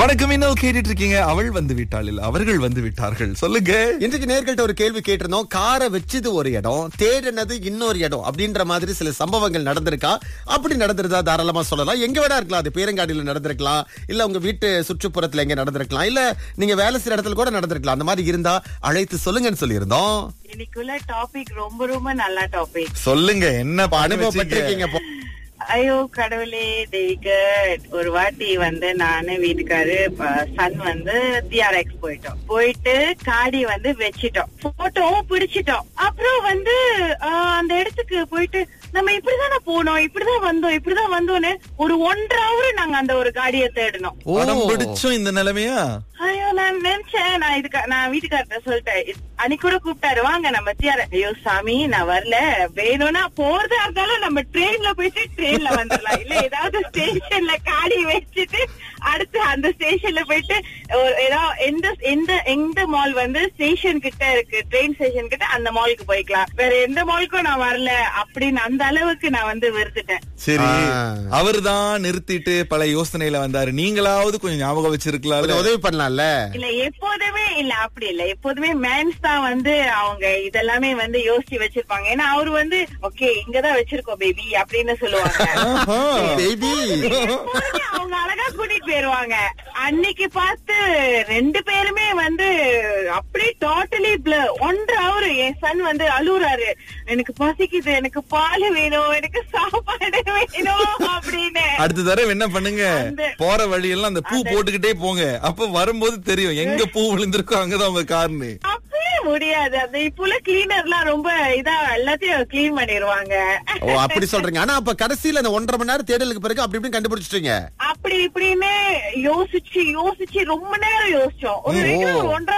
வணக்கம் இன்னும் கேட்டுட்டு இருக்கீங்க அவள் வந்து விட்டாள் இல்ல அவர்கள் வந்து விட்டார்கள் சொல்லுங்க இன்றைக்கு நேர்கள்ட்ட ஒரு கேள்வி கேட்டிருந்தோம் காரை வச்சது ஒரு இடம் தேடினது இன்னொரு இடம் அப்படின்ற மாதிரி சில சம்பவங்கள் நடந்திருக்கா அப்படி நடந்திருந்தா தாராளமா சொல்லலாம் எங்க வேணா இருக்கலாம் அது பேரங்காடியில நடந்திருக்கலாம் இல்ல உங்க வீட்டு சுற்றுப்புறத்துல எங்க நடந்திருக்கலாம் இல்ல நீங்க வேலை செய்யற இடத்துல கூட நடந்திருக்கலாம் அந்த மாதிரி இருந்தா அழைத்து சொல்லுங்கன்னு சொல்லியிருந்தோம் இன்னைக்குள்ள டாபிக் ரொம்ப ரொம்ப நல்ல டாபிக் சொல்லுங்க என்ன இப்ப பண்ணி வச்சீங்க? அனுபவப்பட்டிருக்கீங்க போ. ஐயோ கடவுளே தெய்கட் ஒரு வாட்டி வந்து நானு வீட்டுக்காரு சன் வந்து டிஆர்எக்ஸ் போயிட்டோம் போயிட்டு காடி வந்து வச்சிட்டோம் போட்டோவும் பிடிச்சிட்டோம் அப்புறம் வந்து ஆஹ், அந்த இடத்துக்கு போயிட்டு நம்ம இப்படிதானே போனோம் இப்படிதான் வந்தோம் இப்படிதான் வந்தோம்னு ஒரு ஒன்றரை ஹவர் நாங்க அந்த ஒரு காடியை தேடினோம் ஓ. படம் பிடிச்சும் இந்த நிலைமையா ஐயோ நான் நினைச்சேன் நான் இதுக்கு நான் வீட்டுக்கார்ட்ட சொல்லிட்டேன் இ- அன்னைக்கு கூட கூப்பிட்டாரு வாங்க நம்ம தியார ஐயோ சாமி நான் வரல வேணும்னா போறதா இருந்தாலும் நம்ம ட்ரெயின்ல போயிட்டு ட்ரெயின்ல வந்துடலாம் இல்ல ஏதாவது ஸ்டேஷன்ல காடி வச்சுட்டு அடுத்து அந்த ஸ்டேஷன்ல போயிட்டு ஒரு ஏதாவது எந்த எந்த எந்த மால் வந்து ஸ்டேஷன் கிட்ட இருக்கு ட்ரெயின் ஸ்டேஷன் கிட்ட அந்த மாலுக்கு போய்க்கலாம் வேற எந்த மாலுக்கும் நான் வரல அப்படின்னு அந்த அளவுக்கு நான் வந்து வெறுத்துட்டேன் சரி ஆ. அவர்தான் நிறுத்திட்டு பல யோசனையில வந்தாரு நீங்களாவது கொஞ்சம் ஞாபகம் வச்சிருக்கலாம் கொஞ்சம் உதவி பண்ணலாம்ல இல்ல எப்போதுமே இல்ல அப்படி இல்ல எப்போதுமே மேன்ஸ் தான் வந்து அவங்க இதெல்லாமே வந்து யோசிச்சு வச்சிருப்பாங்க ஏன்னா அவரு வந்து ஓகே இங்கதான் வச்சிருக்கோம் பேபி அப்படின்னு சொல்லுவாங்க பேபி எப்போதுமே அவங்க அழகா கூட்டிட்டு போயிருவாங்க அன்னைக்கு பார்த்து ரெண்டு பேருமே வந்து அப்படியே டோட்டலி ஒன்றரை அவரு என் சன் வந்து அழுகுறாரு எனக்கு பசிக்குது எனக்கு பால் வேணும் எனக்கு சாப்பாடு வேணும் அப்படின்னு அடுத்த தடவை என்ன பண்ணுங்க அந்த- போற வழியெல்லாம் அந்த பூ போட்டுக்கிட்டே போங்க அப்ப வரும்போது தெரியும் எங்க பூ விழுந்திருக்கோ அங்கதான் உங்க கார்னு அப்படியே முடியாது அந்த இப்ப கிளீனர் எல்லாம் ரொம்ப இதா எல்லாத்தையும் கிளீன் பண்ணிருவாங்க ஓ அப்படி சொல்றீங்க ஆனா அப்ப கடைசியில அந்த ஒன்றரை மணி நேரம் தேடலுக்கு பிறகு அப்படி இப்படி கண்டுபிடிச்சிட்டீங்க அப்படி இப்படின்னு யோசிச்சு யோசிச்சு ரொம்ப நேரம் யோசிச்சோம் ஒரு ஓ. ரெண்டு ஒன்றரை